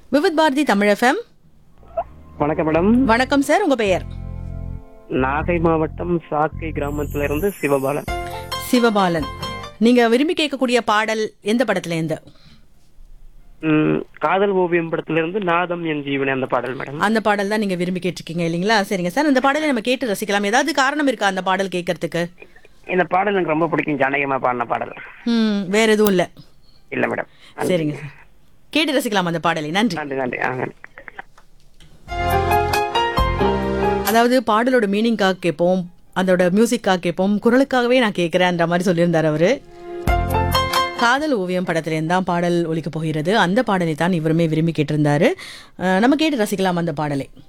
Vividh Bharati Tamil FM வணக்கம் madam வணக்கம் sir உங்க பெயர் நாகை மாவட்டம் சாக்கை கிராமத்துல இருந்து சிவபாலன் சிவபாலன் நீங்க விரும்பி கேட்கக்கூடிய பாடல் எந்த படத்துல இருந்து ம், காதல் ஓவியம் படத்துல இருந்து நாதம் என் ஜீவனே அந்த பாடல் மேடம் அந்த பாடல் தான் நீங்க விரும்பி கேட்டிருக்கீங்க இல்லைங்களா சரிங்க சார் அந்த பாடலை நம்ம கேட்டு ரசிக்கலாம் ஏதாவது காரணம் இருக்கா அந்த பாடல் கேட்கறதுக்கு இந்த பாடல் எனக்கு ரொம்ப பிடிக்கும் ஜானகியமா பாடின பாடல் ம் வேற எதுவும் இல்ல இல்ல மேடம் சரிங்க சார் கேட்டு ரசிக்கலாம் அந்த பாடலை நன்றி நன்றி நன்றி ஆ, நன்றி அதாவது பாடலோட மீனிங்காக கேட்போம் அதோட மியூசிக்காக கேட்போம் குரலுக்காகவே நான் கேட்கிறேன்ற மாதிரி சொல்லியிருந்தார் அவரு காதல் ஓவியம் படத்திலேருந்து தான் பாடல் ஒலிக்க போகிறது அந்த பாடலை தான் இவருமே விரும்பி கேட்டிருந்தாரு அஹ் நம்ம கேட்டு ரசிக்கலாம் அந்த பாடலை